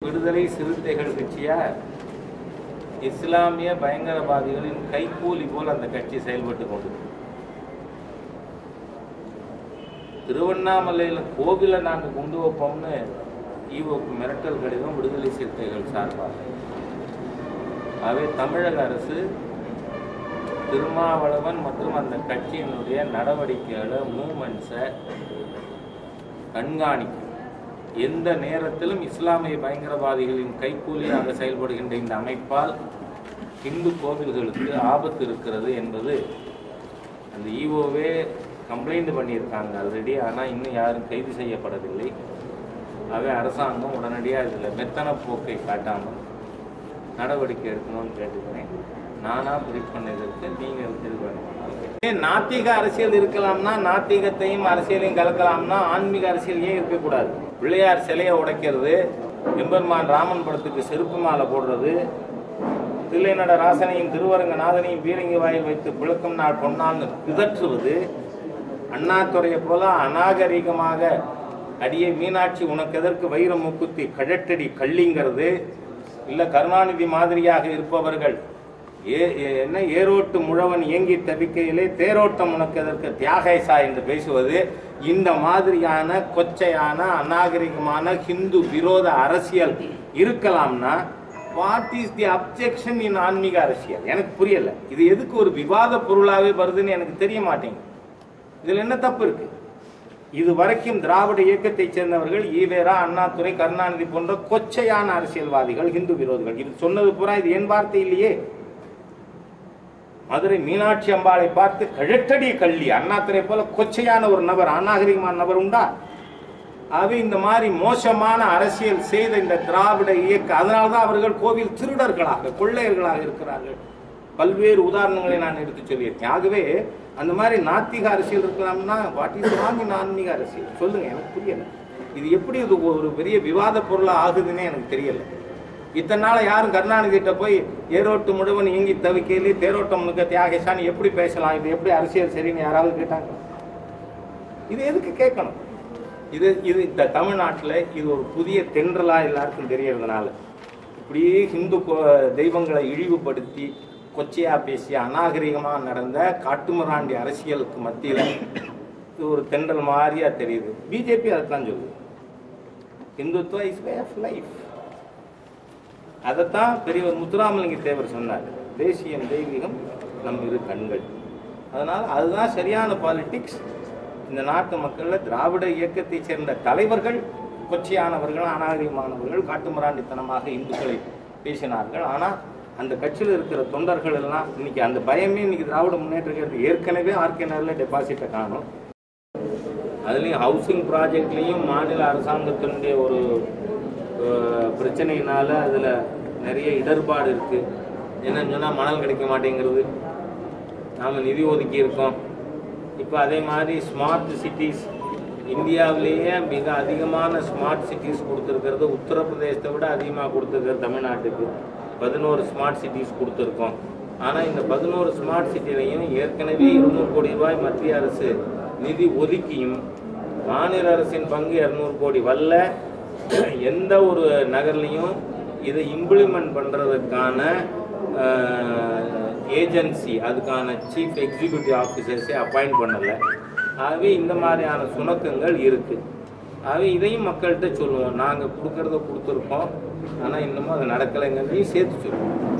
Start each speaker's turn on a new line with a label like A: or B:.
A: விடுதலை சிறுத்தைகள் கட்சியா இஸ்லாமிய பயங்கரவாதிகளின் கைக்கூலி போல் அந்த கட்சி செயல்பட்டு கொண்டு திருவண்ணாமலையில் கோவிலை நாங்கள் கொண்டு வைப்போம்னு ஈவோக்கு மிரட்டல் கடிதம் விடுதலை சிறுத்தைகள் சார்பாக ஆகவே தமிழக அரசு திருமாவளவன் மற்றும் அந்த கட்சியினுடைய நடவடிக்கைகளை மூமெண்ட்ஸை கண்காணிக்கும் எந்த நேரத்திலும் இஸ்லாமிய பயங்கரவாதிகளின் கைக்கூலியாக செயல்படுகின்ற இந்த அமைப்பால் இந்து கோவில்களுக்கு ஆபத்து இருக்கிறது என்பது அந்த ஈஓவே கம்ப்ளைண்ட் பண்ணியிருக்காங்க ஆல்ரெடி ஆனால் இன்னும் யாரும் கைது செய்யப்படவில்லை ஆகவே அரசாங்கம் உடனடியாக இதில் மெத்தன போக்கை காட்டாமல் நடவடிக்கை எடுக்கணும்னு கேட்டுக்கிறேன் நானா பிரிக் பண்ணதற்கு நீங்கள் இது வேணும் நாத்திக அரசியல் இருக்கலாம்னா நாத்திகத்தையும் அரசியலையும் கலக்கலாம்னா ஆன்மீக அரசியல் ஏன் இருக்கக்கூடாது பிள்ளையார் சிலையை உடைக்கிறது எம்பெருமான் ராமன் படத்துக்கு செருப்பு மாலை போடுறது தில்லைநட ராசனையும் திருவரங்க நாதனையும் பீரங்கி வாயில் வைத்து பிளக்கும் நாள் பொன்னால்னு பிதற்றுவது அண்ணாதுறையை போல அநாகரிகமாக அடியே மீனாட்சி உனக்கு எதற்கு வைர மூக்குத்தி கழட்டடி கள்ளிங்கிறது இல்லை கருணாநிதி மாதிரியாக இருப்பவர்கள் ஏ ஏ- என்ன ஏரோட்டு முழவன் இயங்கி தவிக்கையிலே தேரோட்டம் உனக்கு எதற்கு தியாகேசா என்று பேசுவது இந்த மாதிரியான கொச்சையான அநாகரிகமான ஹிந்து விரோத அரசியல் இருக்கலாம்னா what is the objection in ஆன்மீக அரசியல் எனக்கு புரியல இது எதுக்கு ஒரு விவாத பொருளாவே வருதுன்னு எனக்கு தெரிய மாட்டேங்குது இதில் என்ன தப்பு இருக்கு இது வரைக்கும் திராவிட இயக்கத்தைச் சேர்ந்தவர்கள் ஈவேரா அண்ணாதுரை கருணாநிதி போன்ற கொச்சையான அரசியல்வாதிகள் ஹிந்து விரோதிகள் இது சொன்னது பூரா இது என் வார்த்தை இல்லையே மதுரை மீனாட்சி அம்பாளை பார்த்து கழட்டடி கள்ளி அண்ணாதுரை போல கொச்சையான ஒரு நபர் அநாகரிகமான நபர் உண்டா ஆகவே இந்த மாதிரி மோசமான அரசியல் செய்த இந்த திராவிட இயக்க அதனால்தான் அவர்கள் கோவில் திருடர்களாக கொள்ளையர்களாக இருக்கிறார்கள் பல்வேறு உதாரணங்களை நான் எடுத்து சொல்லியிருக்கேன் ஆகவே அந்த மாதிரி நாத்திக அரசியல் இருக்கலாம்னா வாட் இஸ் ராங் இன் ஆன்மீக அரசியல் சொல்லுங்க எனக்கு புரியல இது எப்படி இது ஒரு பெரிய விவாத பொருளா ஆகுதுன்னே எனக்கு தெரியல இத்தனை நாள் யாரும் கருணாநிதிட்ட போய் ஏரோட்டு முழுவன் இயங்கி தவிக்கையிலே தேரோட்டம் முழுக்க தியாகேஷான்னு எப்படி பேசலாம் இது எப்படி அரசியல் சரின்னு யாராவது கேட்டாங்க இது எதுக்கு கேட்கணும் இது இது இந்த தமிழ்நாட்டில் இது ஒரு புதிய தென்றலா எல்லாருக்கும் தெரியறதுனால இப்படியே ஹிந்து கோ- தெய்வங்களை இழிவுபடுத்தி கொச்சையா பேசி அநாகரிகமா நடந்த காட்டுமிராண்டி அரசியலுக்கு மத்தியில் இது ஒரு தென்றல் மாதிரியா தெரியுது பிஜேபி அதைத்தான் சொல்லுது Hindutva is way of life அதைத்தான் பெரியவர் முத்துராமலிங்க தேவர் சொன்னார் தேசியம் தெய்வீகம் நம் இரு கண்கள் அதனால் அதுதான் சரியான பாலிடிக்ஸ் இந்த நாட்டு மக்களில் திராவிட இயக்கத்தைச் சேர்ந்த தலைவர்கள் கொச்சையானவர்கள் அநாகரிகமானவர்கள் காட்டுமிராண்டித்தனமாக இந்துக்களை பேசினார்கள் ஆனால் அந்த கட்சியில் இருக்கிற தொண்டர்கள் எல்லாம் இன்னைக்கு அந்த பயமே இன்னைக்கு திராவிட முன்னேற்ற கழகத்துக்கு ஏற்கனவே ஆர்கேனரில் டெபாசிட்டை காணும் அதுலேயும் ஹவுசிங் ப்ராஜெக்ட்லேயும் மாநில அரசாங்கத்தினுடைய ஒரு அஹ், பிரச்சனையினால அதில் நிறைய இடர்பாடு இருக்குது என்னன்னு சொன்னால் மணல் கிடைக்க மாட்டேங்கிறது நாம் நிதி ஒதுக்கி இருக்கோம் இப்போ அதே மாதிரி ஸ்மார்ட் சிட்டிஸ் இந்தியாவிலேயே மிக அதிகமான ஸ்மார்ட் சிட்டிஸ் கொடுத்துருக்கிறது உத்தரப்பிரதேசத்தை விட அதிகமாக கொடுத்துருக்கிறது தமிழ்நாட்டுக்கு பதினோரு ஸ்மார்ட் சிட்டிஸ் கொடுத்துருக்கோம் ஆனால் இந்த பதினோரு ஸ்மார்ட் சிட்டிலையும் ஏற்கனவே இருநூறு கோடி ரூபாய் மத்திய அரசு நிதி ஒதுக்கியும் மாநில அரசின் பங்கு இரநூறு கோடி வரல எந்த ஒரு நகர்லையும் இதை இம்ப்ளிமெண்ட் பண்ணுறதுக்கான ஏஜென்சி அதுக்கான சீஃப் எக்ஸிக்யூட்டிவ் ஆஃபீஸர்ஸே அப்பாயிண்ட் பண்ணலை ஆகவே இந்த மாதிரியான சுணக்கங்கள் இருக்குது ஆகவே இதையும் மக்கள்கிட்ட சொல்லுவோம் நாங்கள் கொடுக்கறத கொடுத்துருக்கோம் ஆனால் இன்னமும் அது நடக்கலைங்கிறதையும் சேர்த்து சொல்லுவோம்